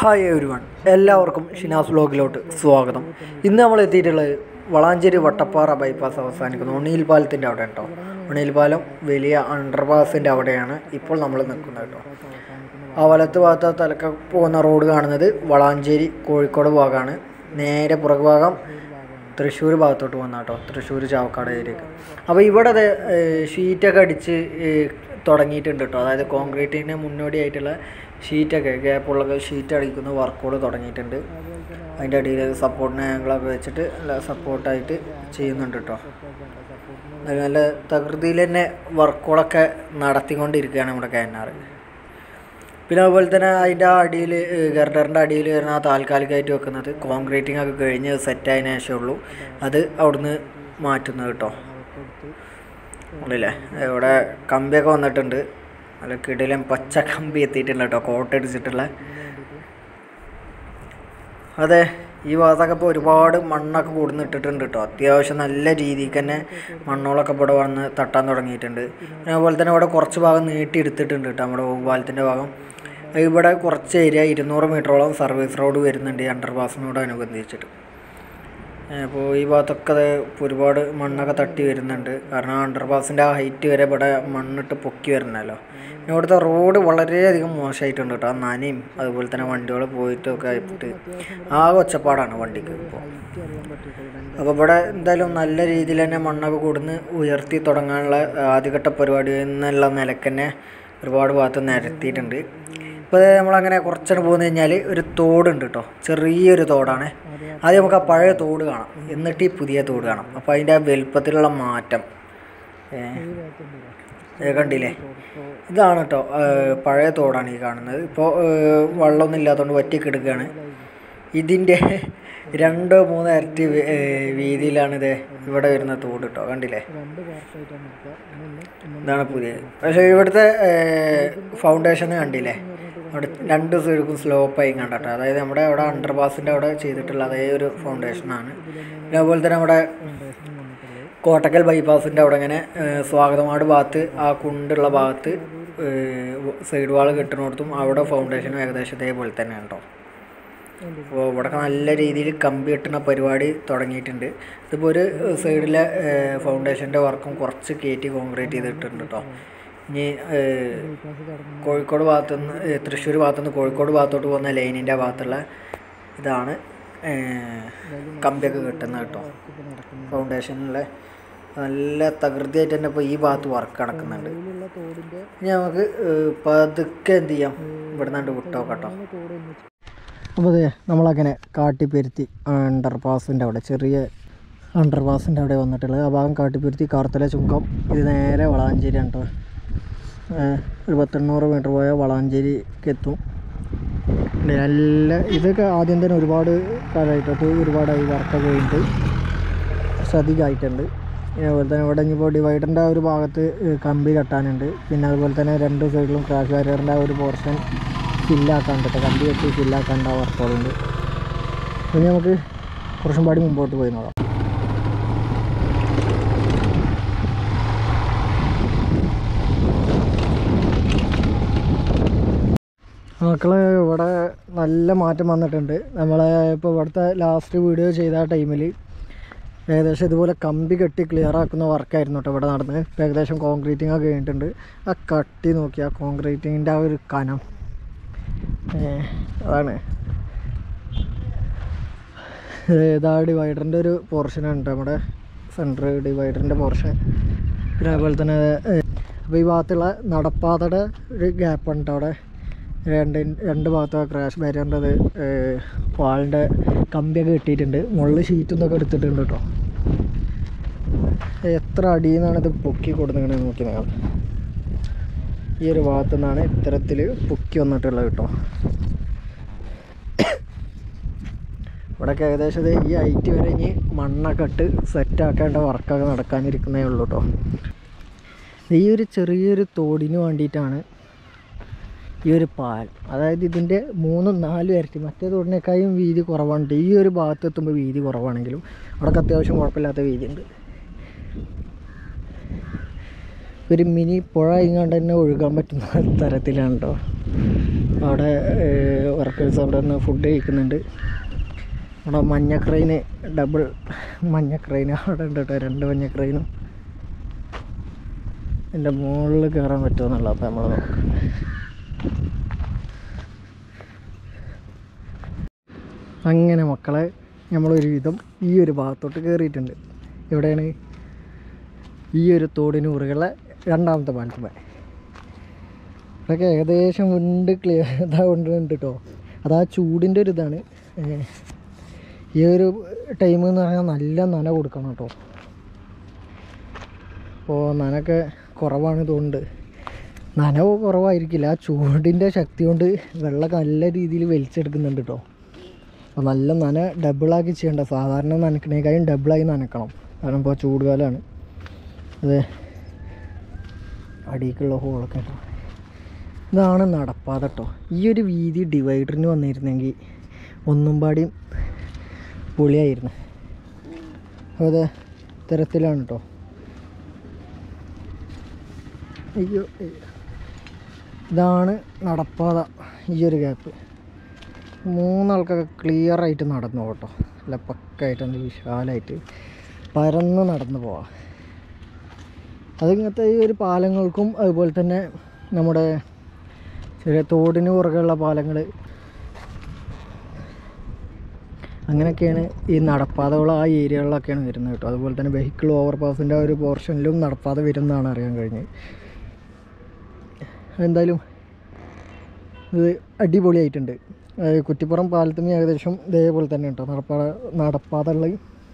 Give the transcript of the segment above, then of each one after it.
Hi every one എല്ലാവർക്കും ഷിനാസ് വ്ലോഗിലോട്ട് സ്വാഗതം ഇന്ന് നമ്മൾ എത്തിയിട്ടുള്ളത് വളാഞ്ചേരി വട്ടപ്പാറ ബൈപ്പാസ് അവസാനിക്കുന്നു ഉണ്ണിയിൽ പാലത്തിൻ്റെ അവിടെ കേട്ടോ ഉണ്ണിയിൽ പാലം വലിയ അണ്ടർപാസിൻ്റെ അവിടെയാണ് ഇപ്പോൾ നമ്മൾ നിൽക്കുന്നത് കേട്ടോ ആ വലത്ത് ഭാഗത്ത് തലക്ക പോകുന്ന റോഡ് കാണുന്നത് വളാഞ്ചേരി കോഴിക്കോട് ഭാഗമാണ് നേരെ പുറകു ഭാഗം തൃശ്ശൂർ ഭാഗത്തോട്ട് വന്ന കേട്ടോ തൃശ്ശൂർ ചാവക്കാട് ഏരിയക്ക് അപ്പോൾ ഇവിടെ അത് ഷീറ്റൊക്കെ അടിച്ച് ഏഹ്, തുടങ്ങിയിട്ടുണ്ട് കേട്ടോ അതായത് കോൺക്രീറ്റിന് മുന്നോടിയായിട്ടുള്ള ഷീറ്റൊക്കെ ഗ്യാപ്പുള്ള ഷീറ്റ് അടിക്കുന്ന വർക്കുകൾ തുടങ്ങിയിട്ടുണ്ട് അതിൻ്റെ അടിയിൽ സപ്പോർട്ടിന് ആംഗിളൊക്കെ വെച്ചിട്ട് നല്ല സപ്പോർട്ടായിട്ട് ചെയ്യുന്നുണ്ട് കേട്ടോ അത് നല്ല തകൃതിയിൽ തന്നെ വർക്കുകളൊക്കെ നടത്തിക്കൊണ്ടിരിക്കുകയാണ് നമ്മുടെ കയനാറ് പിന്നെ അതുപോലെ തന്നെ അതിൻ്റെ അടിയിൽ ഗർഡറിൻ്റെ അടിയിൽ വരുന്ന ആ താൽക്കാലികമായിട്ട് വെക്കുന്നത് കോൺക്രീറ്റിംഗ് ഒക്കെ കഴിഞ്ഞ് സെറ്റായതിനു ശേഷമേ ഉള്ളൂ അത് അവിടുന്ന് മാറ്റുന്നത് കേട്ടോ ഉള്ളില്ലേ ഇവിടെ കമ്പിയൊക്കെ വന്നിട്ടുണ്ട് നല്ല കിടിലം പച്ച കമ്പി എത്തിയിട്ടുണ്ട് കേട്ടോ കോട്ടടിച്ചിട്ടുള്ള അതെ ഈ ഭാഗത്തൊക്കെ ഇപ്പോൾ ഒരുപാട് മണ്ണൊക്കെ കൂടുന്നിട്ടിട്ടുണ്ട് കേട്ടോ അത്യാവശ്യം നല്ല രീതിക്ക് തന്നെ മണ്ണുകളൊക്കെ ഇവിടെ വന്ന് തട്ടാൻ തുടങ്ങിയിട്ടുണ്ട് പിന്നെ അതുപോലെ തന്നെ ഇവിടെ കുറച്ച് ഭാഗം നീട്ടി എടുത്തിട്ടുണ്ട് കേട്ടോ നമ്മുടെ പാലത്തിൻ്റെ ഭാഗം ഇവിടെ കുറച്ച് ഏരിയ ഇരുന്നൂറ് മീറ്ററോളം സർവീസ് റോഡ് വരുന്നുണ്ട് ഈ അണ്ടർപാസിനോട് അനുബന്ധിച്ചിട്ട് അപ്പോൾ ഈ ഭാഗത്തൊക്കെ അത് ഒരുപാട് മണ്ണൊക്കെ തട്ടി വരുന്നുണ്ട് കാരണം അണ്ടർപാസിൻ്റെ ആ ഹൈറ്റ് വരെ ഇവിടെ മണ്ണിട്ട് പൊക്കി വരുന്നല്ലോ പിന്നെ ഇവിടുത്തെ റോഡ് വളരെയധികം മോശമായിട്ടുണ്ട് കേട്ടോ ആ നനയും അതുപോലെ തന്നെ വണ്ടികൾ പോയിട്ടൊക്കെ ആയിട്ട് ആകെ ഒച്ചപ്പാടാണ് വണ്ടിക്ക് ഇപ്പോൾ അപ്പോൾ ഇവിടെ എന്തായാലും നല്ല രീതിയിൽ തന്നെ മണ്ണൊക്കെ കൊടുന്ന് ഉയർത്തി തുടങ്ങാനുള്ള ആദ്യഘട്ട പരിപാടി എന്നുള്ള നിലക്ക് തന്നെ ഒരുപാട് ഭാഗത്ത് നിരത്തിയിട്ടുണ്ട് ഇപ്പോൾ നമ്മളങ്ങനെ കുറച്ചങ്ങ് പോന്നു കഴിഞ്ഞാൽ ഒരു തോടുണ്ട് കേട്ടോ ചെറിയൊരു തോടാണ് ആദ്യം നമുക്ക് ആ പഴയ തോട് കാണാം എന്നിട്ട് ഈ പുതിയ തോട് കാണാം അപ്പോൾ അതിൻ്റെ ആ വലുപ്പത്തിലുള്ള മാറ്റം ഏ, ഏ, കണ്ടില്ലേ ഇതാണ് കേട്ടോ പഴയ തോടാണ് ഈ കാണുന്നത് ഇപ്പോൾ വെള്ളമൊന്നും ഇല്ലാത്തതുകൊണ്ട് വറ്റി കിടക്കുകയാണ് ഇതിൻ്റെ രണ്ടോ മൂന്നോ ഇരട്ടി വി- ഏ, വീതിയിലാണിത് ഇവിടെ വരുന്ന തോട് കേട്ടോ കണ്ടില്ലേ ഇതാണ് പുതിയത് പക്ഷേ ഇവിടുത്തെ ഫൗണ്ടേഷൻ കണ്ടില്ലേ അവിടെ രണ്ട് സൈഡും സ്ലോപ്പായി കണ്ടട്ടോ അതായത് നമ്മുടെ അവിടെ അണ്ടർപാസിൻ്റെ അവിടെ ചെയ്തിട്ടുള്ള അതേ ഒരു ഫൗണ്ടേഷനാണ് പിന്നെ അതുപോലെ തന്നെ നമ്മുടെ കോട്ടക്കൽ ബൈപ്പാസിൻ്റെ അവിടെ ഇങ്ങനെ ഏഹ്, സ്വാഗതമാട് ഭാഗത്ത് ആ കുണ്ടുള്ള ഭാഗത്ത് സൈഡ് വാൾ കെട്ടുന്നിടത്തും അവിടെ ഫൗണ്ടേഷനും ഏകദേശം ഇതേപോലെ തന്നെ കേട്ടോ അപ്പോൾ ഇവിടെ നല്ല രീതിയിൽ കമ്പി കെട്ടുന്ന പരിപാടി തുടങ്ങിയിട്ടുണ്ട് ഇതിപ്പോൾ ഒരു സൈഡിലെ ഫൗണ്ടേഷൻ്റെ വർക്കും കുറച്ച് കയറ്റി കോൺക്രീറ്റ് ചെയ്തിട്ടുണ്ട് കേട്ടോ ഇനി ഏഹ്, കോഴിക്കോട് ഭാഗത്തുനിന്ന് ഏഹ്, തൃശ്ശൂർ ഭാഗത്തുനിന്ന് കോഴിക്കോട് ഭാഗത്തോട്ട് പോകുന്ന ലൈനിൻ്റെ ഭാഗത്തുള്ള ഇതാണ് ഏഹ്, കമ്പിയൊക്കെ കിട്ടുന്നത് കേട്ടോ ഫൗണ്ടേഷനിലെ നല്ല തകൃതിയായിട്ട് തന്നെ ഇപ്പോൾ ഈ ഭാഗത്ത് വർക്ക് നടക്കുന്നുണ്ട് ഇനി നമുക്ക് ഏഹ്, പതുക്കെ എന്ത് ചെയ്യാം ഇവിടെ നിന്നാണ്ട് വിട്ടോക്കട്ടോ അപ്പോൾ അതെ നമ്മളങ്ങനെ കാട്ടിപ്പെരുത്തി അണ്ടർ പാസിൻ്റെ അവിടെ ചെറിയ അണ്ടർ പാസിൻ്റെ അവിടെ വന്നിട്ടുള്ളത് ആ ഭാഗം കാട്ടിപ്പെരുത്തി കാർത്തല ചുങ്കം ഇത് നേരെ വളാഞ്ചേരി ആണ് കേട്ടോ ഏഹ് ഒരു പത്തെണ്ണൂറ് മീറ്റർ പോയാൽ വളാഞ്ചേരിക്ക് എത്തും നല്ല ഇതൊക്കെ ആദ്യം തന്നെ ഒരുപാട് കാലമായിട്ട് ഒരുപാടായി വർക്കൊക്കെ കഴിഞ്ഞിട്ട് കുറച്ച് അധികമായിട്ടുണ്ട് പിന്നെ അതുപോലെ തന്നെ ഇവിടെ ഇനിയിപ്പോൾ ഡിവൈഡറിൻ്റെ ആ ഒരു ഭാഗത്ത് ഏഹ് കമ്പി കെട്ടാനുണ്ട് പിന്നെ അതുപോലെ തന്നെ രണ്ട് സൈഡിലും ക്രാഷ് ബാരിയറിൻ്റെ ആ ഒരു പോർഷൻ ഫില്ലാക്കാണ്ട് കേട്ടോ കമ്പി കെട്ടി ഫില്ലാക്കാണ്ട് ആ വർക്കുകളുണ്ട് ഇനി നമുക്ക് കുറച്ചും പാടി മുമ്പോട്ട് പോയി നോക്കാം മക്കളെ ഇവിടെ നല്ല മാറ്റം വന്നിട്ടുണ്ട് നമ്മളെ ഇപ്പോൾ ഇവിടുത്തെ ലാസ്റ്റ് വീഡിയോ ചെയ്ത ആ ടൈമിൽ ഏകദേശം ഇതുപോലെ കമ്പി കെട്ടി ക്ലിയർ ആക്കുന്ന വർക്കായിരുന്നു കേട്ടോ ഇവിടെ നടന്നത് ഇപ്പം ഏകദേശം കോൺക്രീറ്റിംഗ് ഒക്കെ കഴിഞ്ഞിട്ടുണ്ട് ആ കട്ടി നോക്കി ആ കോൺക്രീറ്റിങ്ങിൻ്റെ ആ ഒരു കനം ഏ, അതാണ് ഇതാ ഡിവൈഡറിൻ്റെ ഒരു പോർഷനാണ് കേട്ടോ നമ്മുടെ സെൻറ്റർ ഡിവൈഡറിൻ്റെ പോർഷൻ പിന്നെ അതുപോലെ തന്നെ അപ്പോൾ ഈ ഭാഗത്തുള്ള നടപ്പാതയുടെ ഒരു ഗ്യാപ്പ് ഉണ്ട് അവിടെ രണ്ട് രണ്ട് ഭാഗത്ത് ക്രാഷ് ബാരിയറിൻ്റെ അത് വാളിൻ്റെ കമ്പിയൊക്കെ കിട്ടിയിട്ടുണ്ട് മുകളിൽ ഷീറ്റും ഇതൊക്കെ എടുത്തിട്ടുണ്ട് കേട്ടോ എത്ര അടിയിൽ നിന്നാണ് ഇത് പൊക്കി കൊടുക്കുന്നത് നോക്കി നിങ്ങൾ ഈ ഒരു ഭാഗത്തു നിന്നാണ് ഇത്തരത്തിൽ പൊക്കി വന്നിട്ടുള്ളത് കേട്ടോ ഇവിടെയൊക്കെ ഏകദേശം ഇത് ഈ ഹൈറ്റ് വരെ ഇനി മണ്ണൊക്കെ ഇട്ട് സെറ്റാക്കേണ്ട വർക്കൊക്കെ നടക്കാനിരിക്കുന്നേ ഉള്ളൂ കേട്ടോ ഈ ഒരു ചെറിയൊരു തോടിന് വേണ്ടിയിട്ടാണ് ഈ ഒരു പാലം അതായത് ഇതിൻ്റെ മൂന്നും നാലും ഇരട്ടി മറ്റേ തോടിനേക്കാളും വീതി കുറവാണ് ഈ ഒരു ഭാഗത്ത് എത്തുമ്പോൾ വീതി കുറവാണെങ്കിലും അവിടെയൊക്കെ അത്യാവശ്യം കുഴപ്പമില്ലാത്ത വീതിയുണ്ട് ഒരു മിനി പുഴ ഇങ്ങാണ്ട് തന്നെ ഒഴുകാൻ പറ്റുന്ന തരത്തിലാണ് കേട്ടോ അവിടെ വർക്കേഴ്സ് അവിടെ നിന്ന് ഫുഡ് കഴിക്കുന്നുണ്ട് അവിടെ മഞ്ഞ ക്രെയിന് ഡബിൾ മഞ്ഞ ക്രെയിൻ അവിടെ ഉണ്ട് കേട്ടോ രണ്ട് മഞ്ഞ ക്രെയിനും എൻ്റെ മുകളിൽ കയറാൻ പറ്റുമെന്നുള്ള അപ്പോൾ നമ്മൾ നോക്കാം അങ്ങനെ മക്കളെ നമ്മളൊരു വിധം ഈ ഒരു ഭാഗത്തോട്ട് കയറിയിട്ടുണ്ട് എവിടെയാണ് ഈ ഒരു തോടിന് കുറുകളെ രണ്ടാമത്തെ പാലത്തുമേ ഇതൊക്കെ ഏകദേശം ഉണ്ട് ക്ലിയർ ഇതാവുന്നുണ്ട് കേട്ടോ അത് ആ ചൂടിൻ്റെ ഒരു ഇതാണ് ഏ, ഈ ഒരു ടൈം എന്ന് പറഞ്ഞാൽ നല്ല നന കൊടുക്കണം കേട്ടോ അപ്പോൾ നനയൊക്കെ കുറവാണ് തോന്നുന്നുണ്ട് നനവ് കുറവായിരിക്കില്ല ആ ചൂടിൻ്റെ ശക്തി കൊണ്ട് വെള്ളം നല്ല രീതിയിൽ വലിച്ചെടുക്കുന്നുണ്ട് കേട്ടോ അപ്പോൾ നല്ല നന ഡബിളാക്കി ചെയ്യണ്ട സാധാരണ നനക്കണേക്കാളും ഡബിളായി നനക്കണം കാരണം ഇപ്പോൾ ചൂടുകാലമാണ് അത് അടിയിലേക്കുള്ള ഹോളൊക്കെ കേട്ടോ ഇതാണ് നടപ്പാത കേട്ടോ ഈ ഒരു വീതി ഡിവൈഡറിന് വന്നിരുന്നെങ്കിൽ ഒന്നും പാടിയും പൊളിയായിരുന്നു അപ്പോൾ അത് ഇത്തരത്തിലാണ് കേട്ടോ അയ്യോ അയ്യോ. ഇതാണ് നടപ്പാത ഈ ഒരു ഗ്യാപ്പ് മൂന്നാൾക്കൊക്കെ ക്ലിയർ ആയിട്ട് നടന്നു പോകട്ടോ നല്ല പക്കായിട്ട് നല്ല വിശാലമായിട്ട് പരന്ന് നടന്നു പോവാം അത് ഇങ്ങനത്തെ ഈ ഒരു പാലങ്ങൾക്കും അതുപോലെ തന്നെ നമ്മുടെ ചെറിയ തോടിന് പുറകെയുള്ള പാലങ്ങൾ അങ്ങനെയൊക്കെയാണ് ഈ നടപ്പാതകൾ ആ ഏരിയകളിലൊക്കെയാണ് വരുന്നത് കേട്ടോ അതുപോലെ തന്നെ വെഹിക്കിൾ ഓവർപാസിൻ്റെ ആ ഒരു പോർഷനിലും നടപ്പാത വരുന്നതാണ് അറിയാൻ കഴിഞ്ഞത് എന്തായാലും ഇത് അടിപൊളിയായിട്ടുണ്ട് അതായത് കുറ്റിപ്പുറം പാലത്തും ഏകദേശം ഇതേപോലെ തന്നെ കേട്ടോ നടപ്പാത നടപ്പാതകൾ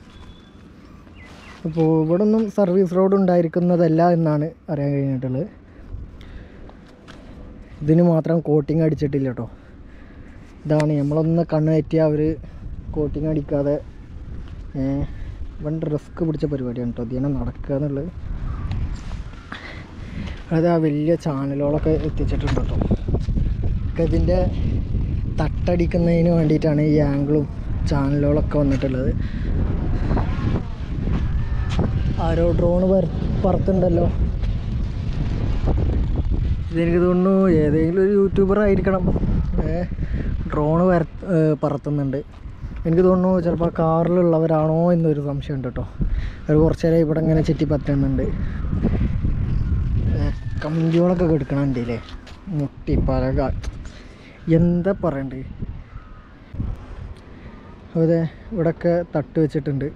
അപ്പോൾ ഇവിടെ ഒന്നും സർവീസ് റോഡ് ഉണ്ടായിരിക്കുന്നതല്ല എന്നാണ് അറിയാൻ കഴിഞ്ഞിട്ടുള്ളത് ഇതിന് മാത്രം കോട്ടിങ് അടിച്ചിട്ടില്ല കേട്ടോ ഇതാണ് നമ്മളൊന്ന് കണ്ണ് തെറ്റിയ അവർ കോട്ടിങ് അടിക്കാതെ വൺ റിസ്ക് പിടിച്ച പരിപാടിയാണ് കേട്ടോ ഇതിനെ നടക്കുക എന്നുള്ളത് അത് ആ വലിയ ചാനലുകളൊക്കെ എത്തിച്ചിട്ടുണ്ട് കേട്ടോ ഒക്കെ ഇതിൻ്റെ തട്ടടിക്കുന്നതിന് വേണ്ടിയിട്ടാണ് ഈ ആംഗിളും ചാനലുകളൊക്കെ വന്നിട്ടുള്ളത് ആരോ ഡ്രോണ് പറത്തുണ്ടല്ലോ ഇതെനിക്ക് തോന്നുന്നു ഏതെങ്കിലും ഒരു യൂട്യൂബർ ആയിരിക്കണം ഡ്രോണ് വര പറത്തുന്നുണ്ട് എനിക്ക് തോന്നുന്നു ചിലപ്പോൾ കാറിലുള്ളവരാണോ എന്നൊരു സംശയമുണ്ട് കേട്ടോ അവർ കുറച്ച് നേരം ഇവിടെ ഇങ്ങനെ ചുറ്റി പറ്റുന്നുണ്ട് കമ്പികളൊക്കെ കെടുക്കണുണ്ടല്ലേ മുട്ടി പലക എന്താ പറയണ്ടേ അതെ ഇവിടെയൊക്കെ തട്ട് വെച്ചിട്ടുണ്ട്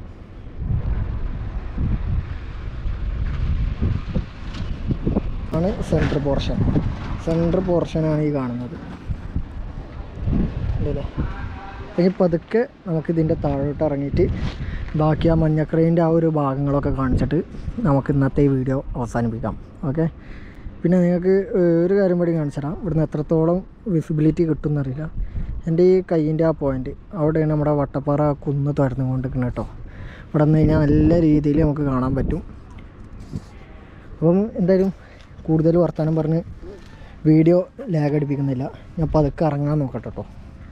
ആണ് സെൻറ്റർ പോർഷൻ സെൻറ്റർ പോർഷനാണ് ഈ കാണുന്നത് ഉണ്ടല്ലേ ഇനി പതുക്കെ നമുക്ക് ഇതിൻ്റെ താഴോട്ട് ഇറങ്ങിയിട്ട് ബാക്കി ആ മഞ്ഞക്രയിൻ്റെ ആ ഒരു ഭാഗങ്ങളൊക്കെ കാണിച്ചിട്ട് നമുക്ക് ഇന്നത്തെ ഈ വീഡിയോ അവസാനിപ്പിക്കാം ഓക്കെ പിന്നെ നിങ്ങൾക്ക് ഏഹ്, ഒരു കാര്യം കൂടി കാണിച്ചുതരാം ഇവിടുന്ന് എത്രത്തോളം വിസിബിലിറ്റി കിട്ടുമെന്നറിയില്ല എൻ്റെ ഈ കൈയിൻ്റെ ആ പോയിൻ്റ് അവിടെയാണ് നമ്മുടെ വട്ടപ്പാറ ആ കുന്ന് തുറന്നു കൊണ്ടിരിക്കുന്നത് കേട്ടോ ഇവിടെ നിന്ന് കഴിഞ്ഞാൽ നല്ല രീതിയിൽ നമുക്ക് കാണാൻ പറ്റും അപ്പം എന്തായാലും കൂടുതൽ വർത്തമാനം പറഞ്ഞ് വീഡിയോ ലാഗ് അടിപ്പിക്കുന്നില്ല ഞാൻ പതുക്കെ ഇറങ്ങാൻ നോക്കട്ടെ കേട്ടോ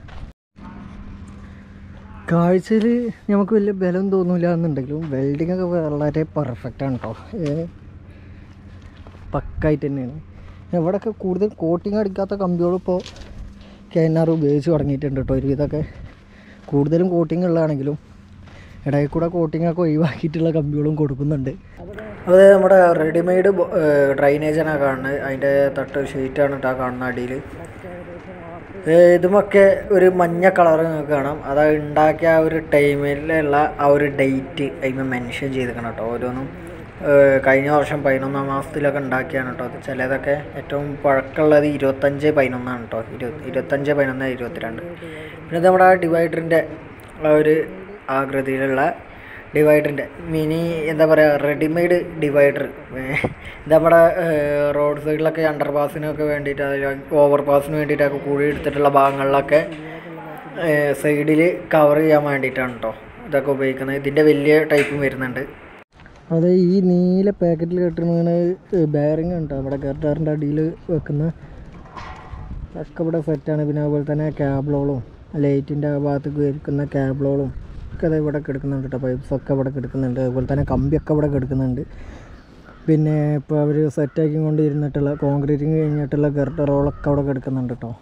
കാഴ്ചയിൽ നമുക്ക് വലിയ ബലം തോന്നില്ല എന്നുണ്ടെങ്കിലും വെൽഡിംഗ് ഒക്കെ വളരെ പെർഫെക്റ്റ് ആണ് കേട്ടോ പക്കായിട്ട് തന്നെയാണ് ഇവിടെയൊക്കെ കൂടുതൽ കോട്ടിങ് അടിക്കാത്ത കമ്പികളും ഇപ്പോൾ കെ എൻ ആർ ഉപയോഗിച്ച് തുടങ്ങിയിട്ടുണ്ട് കേട്ടോ ഒരുവിധമൊക്കെ കൂടുതലും കോട്ടിങ് ഉള്ളതാണെങ്കിലും ഇടയിൽ കൂടെ കോട്ടിംഗ് ഒക്കെ ഒഴിവാക്കിയിട്ടുള്ള കമ്പികളും കൊടുക്കുന്നുണ്ട് അത് നമ്മുടെ റെഡിമെയ്ഡ് ഡ്രൈനേജാണ് കാണുന്നത് അതിൻ്റെ തട്ട് ഷീറ്റാണ് കേട്ടോ കാണുന്ന അടിയിൽ ഇതുമൊക്കെ ഒരു മഞ്ഞ കളർ നിങ്ങൾക്ക് കാണാം അത് ഉണ്ടാക്കിയ ആ ഒരു ടൈമിലുള്ള ആ ഒരു ഡേറ്റ് അതിന് മെൻഷൻ ചെയ്തിരിക്കണം കേട്ടോ ഓരോന്നും ഏഹ് കഴിഞ്ഞ വർഷം പതിനൊന്നാം മാസത്തിലൊക്കെ ഉണ്ടാക്കിയാണ് കേട്ടോ അത് ചിലതൊക്കെ ഏറ്റവും പഴക്കമുള്ളത് ഇരുപത്തഞ്ച് പതിനൊന്നാണ് കേട്ടോ ഇരു ഇരുപത്തഞ്ച് പതിനൊന്ന് ഇരുപത്തിരണ്ട് പിന്നെ ഇത് നമ്മുടെ ആ ഡിവൈഡറിൻ്റെ ആ ഒരു ആകൃതിയിലുള്ള ഡിവൈഡറിൻ്റെ മിനി എന്താ പറയുക റെഡിമെയ്ഡ് ഡിവൈഡർ ഇത് നമ്മുടെ റോഡ് സൈഡിലൊക്കെ അണ്ടർ പാസിനൊക്കെ വേണ്ടിയിട്ട് ഓവർ പാസിന് വേണ്ടിയിട്ടൊക്കെ കൂടി എടുത്തിട്ടുള്ള ഭാഗങ്ങളിലൊക്കെ സൈഡിൽ കവർ ചെയ്യാൻ വേണ്ടിയിട്ടാണ് കേട്ടോ ഇതൊക്കെ ഉപയോഗിക്കുന്നത് ഇതിൻ്റെ വലിയ ടൈപ്പും വരുന്നുണ്ട് അത് ഈ നീല പാക്കറ്റിൽ കെട്ടുന്നതാണ് ബെയറിങ് ഉണ്ട് നമ്മുടെ ഗർഡറിൻ്റെ അടിയിൽ വെക്കുന്ന ഒക്കെ ഇവിടെ സെറ്റാണ് പിന്നെ അതുപോലെ തന്നെ ക്യാബിളുകളും ലൈറ്റിൻ്റെ ഭാഗത്തേക്ക് വെക്കുന്ന ക്യാബിളുകളും ഒക്കെ അത് ഇവിടെ കിടക്കുന്നുണ്ട് കേട്ടോ പൈപ്സ് ഒക്കെ ഇവിടെ കിടക്കുന്നുണ്ട് അതുപോലെ തന്നെ കമ്പിയൊക്കെ ഇവിടെ കിടക്കുന്നുണ്ട് പിന്നെ ഇപ്പോൾ അവർ സെറ്റാക്കി കൊണ്ട് ഇരുന്നിട്ടുള്ള കോൺക്രീറ്റിങ് കഴിഞ്ഞിട്ടുള്ള ഗർഡറുകളൊക്കെ അവിടെ കിടക്കുന്നുണ്ട് കേട്ടോ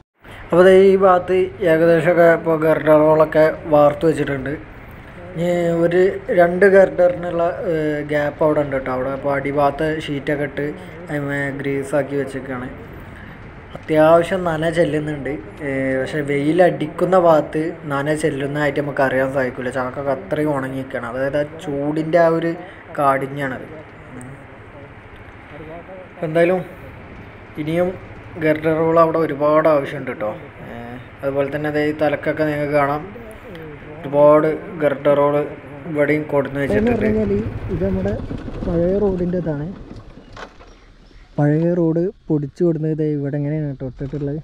അപ്പോൾ ദേ ഈ ഭാഗത്ത് ഏകദേശമൊക്കെ ഇപ്പോൾ ഗർഡറുകളൊക്കെ വാർത്ത് വെച്ചിട്ടുണ്ട് ഇനി ഒരു രണ്ട് ഗർഡറിനുള്ള ഗ്യാപ്പ് അവിടെ ഉണ്ട് കേട്ടോ അവിടെ അപ്പോൾ അടിഭാഗത്ത് ഷീറ്റൊക്കെ ഇട്ട് അതിന്മേൽ ഗ്രീസാക്കി വെച്ചേക്കാണ് അത്യാവശ്യം നന ചെല്ലുന്നുണ്ട് ഏഹ് പക്ഷെ വെയിലടിക്കുന്ന ഭാഗത്ത് നന ചെല്ലുന്നതായിട്ട് നമുക്ക് അറിയാൻ സാധിക്കില്ല ചാക്കൊക്കെ അത്രയും ഉണങ്ങി നിൽക്കണം അതായത് ആ ചൂടിൻ്റെ ആ ഒരു കാഠിന്യമാണത് ഉം. എന്തായാലും ഇനിയും ഗർഡറുകൾ അവിടെ ഒരുപാട് ആവശ്യമുണ്ട് കേട്ടോ ഏഹ് അതുപോലെ തന്നെ അതേ ഈ തലക്കൊക്കെ നിങ്ങൾക്ക് കാണാം ഒരുപാട് ഗർഡറുകൾ ഇവിടെയും കൊടുന്ന് വെച്ചിട്ടുണ്ട് ഇത് നമ്മുടെ പഴയ റോഡിൻ്റെ ഇതാണ് പഴയ റോഡ് പൊടിച്ചു കൊടുക്കുന്നത് ദേ ഇവിടെ എങ്ങനെയാണ് കേട്ടോ ഇട്ടിട്ടുള്ളത്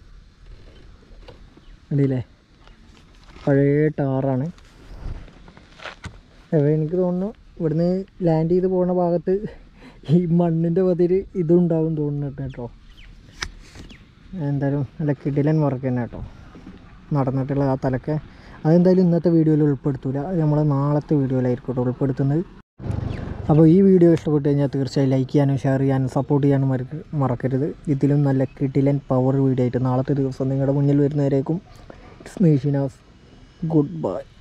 കണ്ടില്ലേ പഴയ ടാറാണ് അപ്പോൾ എനിക്ക് തോന്നുന്നു ഇവിടുന്ന് ലാൻഡ് ചെയ്ത് പോകുന്ന ഭാഗത്ത് ഈ മണ്ണിൻ്റെ പതിര് ഇതുണ്ടാവും തോന്നുന്നു കേട്ടോ എന്തായാലും നല്ല കിടിലൻ വർക്ക് തന്നെ കേട്ടോ നടന്നിട്ടുള്ള ആ തലക്കെ അതെന്തായാലും ഇന്നത്തെ വീഡിയോയിൽ ഉൾപ്പെടുത്തൂല അത് നമ്മൾ നാളത്തെ വീഡിയോയിലായിരിക്കും കേട്ടോ ഉൾപ്പെടുത്തുന്നത് അപ്പോൾ ഈ വീഡിയോ ഇഷ്ടപ്പെട്ട് കഴിഞ്ഞാൽ തീർച്ചയായും ലൈക്ക് ചെയ്യാനും ഷെയർ ചെയ്യാനും സപ്പോർട്ട് ചെയ്യാനും മറക്ക- മറക്കരുത് ഇതിലും നല്ല കിടിലൻ പവർ വീഡിയോ ആയിട്ട് നാളത്തെ ദിവസം നിങ്ങളുടെ മുന്നിൽ വരുന്നവരേക്കും it's me Shinas good by